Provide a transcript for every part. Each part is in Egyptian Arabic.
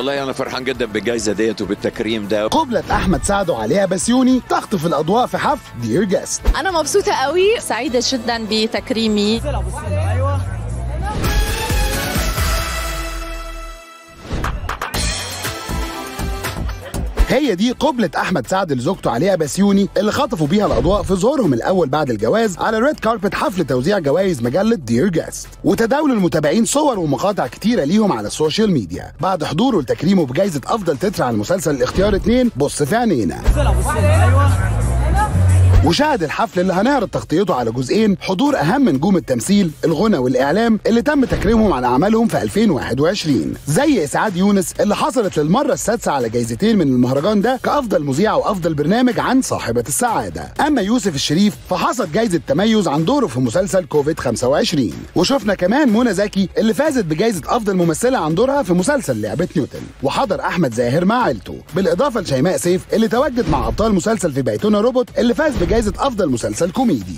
والله انا فرحان جدا بالجائزه ديت وبالتكريم ده قبلة أحمد سعد وعليا بسيوني تخطف الأضواء في حفل دير جاست أنا مبسوطة قوي سعيدة جدا بتكريمي هي دي قبلة أحمد سعد لزوجته عليا بسيوني اللي خطفوا بيها الأضواء في ظهورهم الأول بعد الجواز على ريد كاربت حفل توزيع جوائز مجلة دير جاست وتداول المتابعين صور ومقاطع كتيرة ليهم على السوشيال ميديا بعد حضوره لتكريمه بجائزة أفضل تتر على المسلسل الاختيار اتنين بص في عينينا وشهد الحفل اللي هنعرض تغطيته على جزئين حضور اهم نجوم التمثيل الغنى والاعلام اللي تم تكريمهم عن اعمالهم في 2021 زي اسعاد يونس اللي حصلت للمره السادسه على جايزتين من المهرجان ده كافضل مذيعه وافضل برنامج عن صاحبه السعاده اما يوسف الشريف فحصد جايزه تميز عن دوره في مسلسل كوفيد 25 وشفنا كمان منى زكي اللي فازت بجائزه افضل ممثله عن دورها في مسلسل لعبه نيوتن وحضر احمد زاهر مع عيلته بالاضافه لشيماء سيف اللي تواجد مع ابطال مسلسل في بيتنا روبوت اللي فاز بجائزه افضل مسلسل كوميدي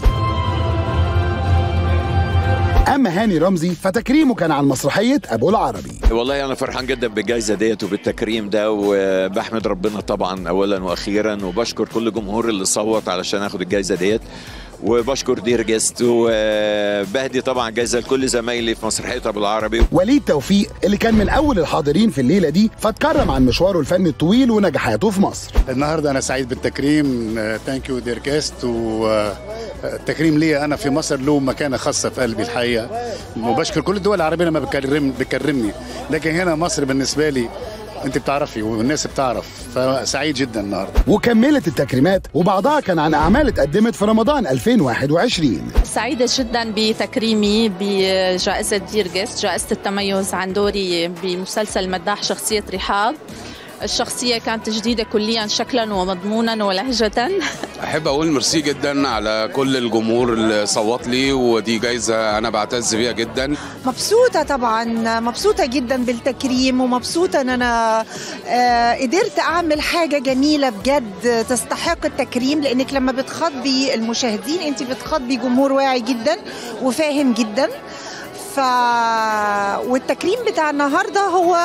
اما هاني رمزي فتكريمه كان عن مسرحيه ابو العربي والله انا فرحان جدا بالجائزه ديت وبالتكريم ده وبحمد ربنا طبعا اولا واخيرا وبشكر كل جمهور اللي صوت علشان اخد الجائزه ديت وبشكر دير جيست وبهدي طبعا جايزه لكل زمايلي في مسرحيه ابو العربي وليد توفيق اللي كان من اول الحاضرين في الليله دي فاتكرم عن مشواره الفني الطويل ونجاحاته في مصر النهارده انا سعيد بالتكريم ثانك يو دير جيست والتكريم ليا انا في مصر له مكانه خاصه في قلبي الحقيقه وبشكر كل الدول العربيه لما بتكرم بتكرمني لكن هنا مصر بالنسبه لي انت بتعرفي والناس بتعرف فسعيد جدا النهارده وكملت التكريمات وبعضها كان عن اعمال اتقدمت في رمضان 2021 سعيدة جدا بتكريمي بجائزة دير جيست جائزة التميز عن دوري بمسلسل مداح شخصية رحاب الشخصية كانت جديدة كليا شكلا ومضمونا ولهجة احب اقول ميرسي جدا على كل الجمهور اللي صوت لي ودي جايزه انا بعتز بيها جدا مبسوطة طبعا مبسوطة جدا بالتكريم ومبسوطة ان انا آه، قدرت اعمل حاجة جميلة بجد تستحق التكريم لانك لما بتخاطبي المشاهدين انت بتخاطبي جمهور واعي جدا وفاهم جدا ف والتكريم بتاع النهارده هو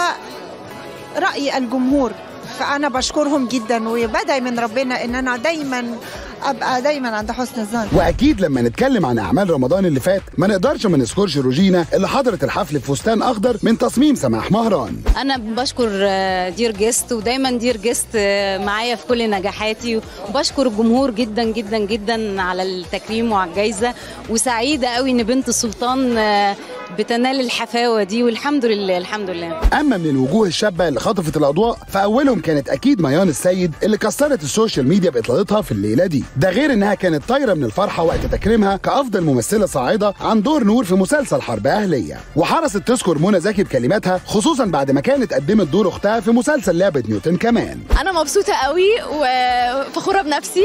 رأي الجمهور فأنا بشكرهم جدا وبدعي من ربنا إن أنا دايما أبقى دايما عند حسن الظن واكيد لما نتكلم عن اعمال رمضان اللي فات ما نقدرش ما نذكرش روجينا اللي حضرت الحفل في فستان اخضر من تصميم سماح مهران انا بشكر آه، دير جيست ودايما دير جيست آه، معايا في كل نجاحاتي وبشكر الجمهور جدا جدا جدا على التكريم وعلى الجائزه وسعيده قوي ان بنت السلطان آه، بتنال الحفاوه دي والحمد لله الحمد لله اما من الوجوه الشابه اللي خطفت الاضواء فاولهم كانت اكيد ميان السيد اللي كسرت السوشيال ميديا باطلالتها في الليله دي ده غير انها كانت طايره من الفرحه وقت تكريمها كافضل ممثله صاعده عن دور نور في مسلسل حرب اهليه وحرصت تذكر منى زكي بكلماتها خصوصا بعد ما كانت قدمت دور اختها في مسلسل لعبه نيوتن كمان أنا مبسوطة قوي وفخورة بنفسي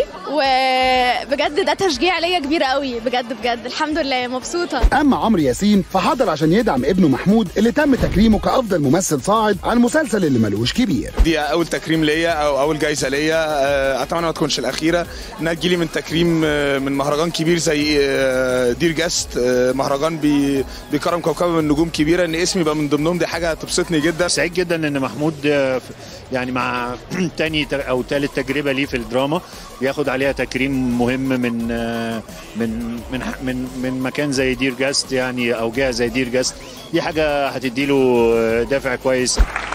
وبجد ده تشجيع ليا كبير قوي بجد بجد الحمد لله مبسوطة اما عمرو ياسين فحضر عشان يدعم ابنه محمود اللي تم تكريمه كافضل ممثل صاعد على المسلسل اللي ملوش كبير دي اول تكريم ليا او اول جايزه ليا آه، اتمنى ما تكونش الاخيره انها تجيلي من تكريم آه، من مهرجان كبير زي آه، دير جاست آه، مهرجان بي- بيكرم كوكبه من نجوم كبيره ان اسمي يبقى من ضمنهم دي حاجه هتبسطني جدا سعيد جدا ان محمود آه، ف- يعني مع تاني ت- او تالت تجربه ليه في الدراما بياخد عليها تكريم مهم من آه، من من ح- من من مكان زي دير جاست يعني او جهه زي دير جاست دي حاجه هتديله آه، دافع كويس